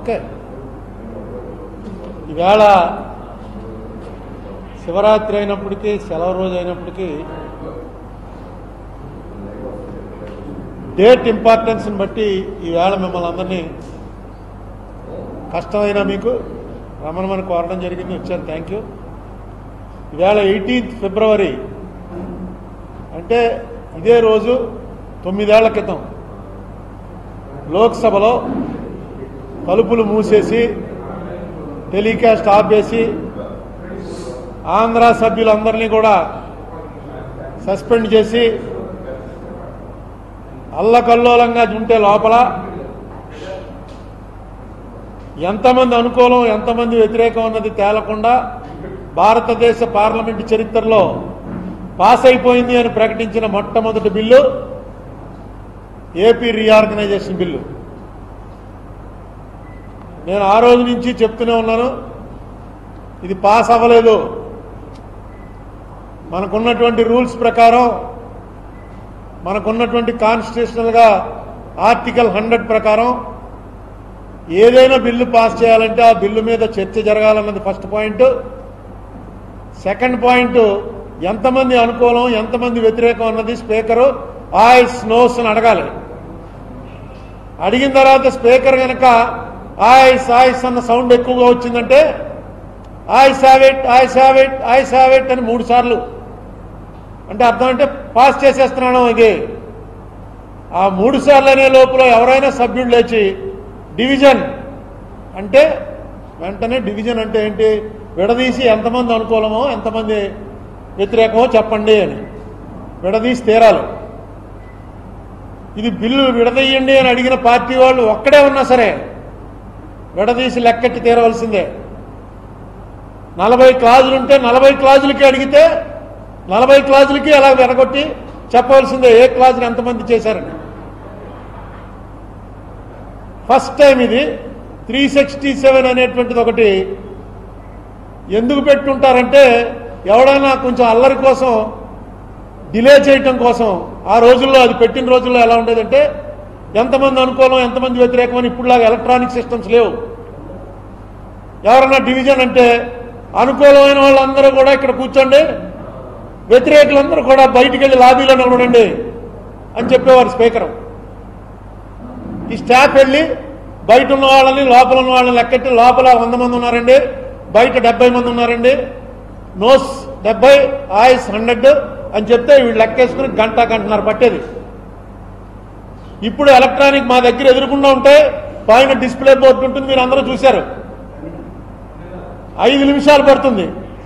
okay ఈవేళ శివరాత్రి అయినప్పటికీ సెలవు రోజు అయినప్పటికీ డేట్ ఇంపార్టెన్స్ని బట్టి ఈవేళ మిమ్మల్ని అందరినీ కష్టమైనా మీకు రమణమని కోరడం జరిగింది వచ్చాను థ్యాంక్ యూ ఈవేళ ఎయిటీన్త్ ఫిబ్రవరి అంటే ఇదే రోజు తొమ్మిదేళ్ల క్రితం లోక్సభలో తలుపులు మూసేసి టెలికాస్ట్ ఆపేసి ఆంధ్ర సభ్యులందరినీ కూడా సస్పెండ్ చేసి అల్లకల్లోలంగా ఉంటే లోపల ఎంతమంది అనుకూలం ఎంతమంది వ్యతిరేకం అన్నది తేలకుండా భారతదేశ పార్లమెంటు చరిత్రలో పాస్ అయిపోయింది అని ప్రకటించిన మొట్టమొదటి బిల్లు ఏపీ రీఆర్గనైజేషన్ బిల్లు నేను ఆ రోజు నుంచి చెప్తూనే ఉన్నాను ఇది పాస్ అవ్వలేదు మనకున్నటువంటి రూల్స్ ప్రకారం మనకున్నటువంటి కాన్స్టిట్యూషనల్గా ఆర్టికల్ హండ్రెడ్ ప్రకారం ఏదైనా బిల్లు పాస్ చేయాలంటే ఆ బిల్లు మీద చర్చ జరగాలన్నది ఫస్ట్ పాయింట్ సెకండ్ పాయింట్ ఎంతమంది అనుకూలం ఎంతమంది వ్యతిరేకం అన్నది స్పీకరు ఆయస్ నోస్ అని అడగాలి అడిగిన తర్వాత స్పీకర్ కనుక ఆయస్ ఆయస్ అన్న సౌండ్ ఎక్కువగా వచ్చిందంటే ayes have it ayes have it ayes have it అని మూడు సార్లు అంటే అర్థం అంటే పాస్ చేసేస్తున్నాను ఇది ఆ మూడు సార్లు అనే లోపల ఎవరైనా సభ్యుడు లేచి డివిజన్ అంటే వెంటనే డివిజన్ అంటే ఏంటి విడదీసి ఎంతమంది అనుకూలమో ఎంతమంది వ్యతిరేకమో చెప్పండి అని విడదీసి తీరాలి ఇది బిల్లు విడదీయండి అని అడిగిన పార్టీ వాళ్ళు ఒక్కడే ఉన్నా సరే విడదీసి లెక్కెట్టి తీరవలసిందే నలభై క్లాజులుంటే నలభై క్లాజులకి అడిగితే నలభై క్లాజులకి అలా వెనగొట్టి చెప్పవలసిందే ఏ క్లాజులు ఎంతమంది చేశారని ఫస్ట్ టైం ఇది త్రీ సిక్స్టీ సెవెన్ అనేటువంటిది ఒకటి ఎందుకు పెట్టుంటారంటే ఎవడైనా కొంచెం అల్లరి కోసం డిలే చేయటం కోసం ఆ రోజుల్లో అది పెట్టిన రోజుల్లో ఎలా ఉండేదంటే ఎంతమంది అనుకూలం ఎంతమంది వ్యతిరేకం అని ఇప్పుడులాగా ఎలక్ట్రానిక్ సిస్టమ్స్ లేవు ఎవరన్నా డివిజన్ అంటే అనుకూలమైన వాళ్ళందరూ కూడా ఇక్కడ కూర్చోండి వ్యతిరేకులందరూ కూడా బయటికి వెళ్ళి లాబీలో నిలబడండి అని చెప్పేవారు స్పీకర్ ఈ స్టాఫ్ వెళ్ళి బయట ఉన్న వాళ్ళని లోపల ఉన్న వాళ్ళని లెక్కెట్టి లోపల వంద మంది ఉన్నారండి బయట డెబ్బై మంది ఉన్నారండి నోస్ డెబ్బై ఆయిస్ హండ్రెడ్ అని చెప్తే వీళ్ళు లెక్కేసుకుని గంట గంటన్నర పట్టేది ఇప్పుడు ఎలక్ట్రానిక్ మా దగ్గర ఎదురుకుండా ఉంటే పైన డిస్ప్లే బోర్డు ఉంటుంది మీరు అందరూ చూశారు ఐదు నిమిషాలు పడుతుంది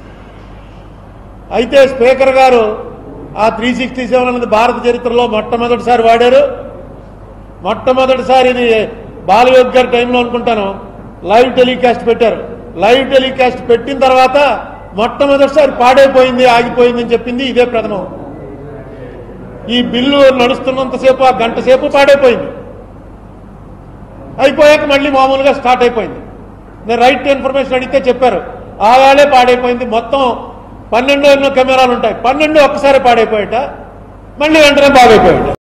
అయితే స్పీకర్ గారు ఆ త్రీ సిక్స్టీ సెవెన్ అనేది భారత చరిత్రలో మొట్టమొదటిసారి వాడారు మొట్టమొదటిసారి ఇది బాలయోగ్ గారి టైంలో అనుకుంటాను లైవ్ టెలికాస్ట్ పెట్టారు లైవ్ టెలికాస్ట్ పెట్టిన తర్వాత మొట్టమొదటిసారి పాడైపోయింది ఆగిపోయింది అని చెప్పింది ఇదే ప్రథమం ఈ బిల్లు నడుస్తున్నంతసేపు ఆ గంట సేపు పాడైపోయింది అయిపోయాక మళ్ళీ మామూలుగా స్టార్ట్ అయిపోయింది నేను రైట్ ఇన్ఫర్మేషన్ అడిగితే చెప్పారు ఆగాలే పాడైపోయింది మొత్తం పన్నెండు ఎన్నో కెమెరాలు ఉంటాయి పన్నెండు ఒక్కసారి పాడైపోయాట మళ్ళీ వెంటనే బాగైపోయాట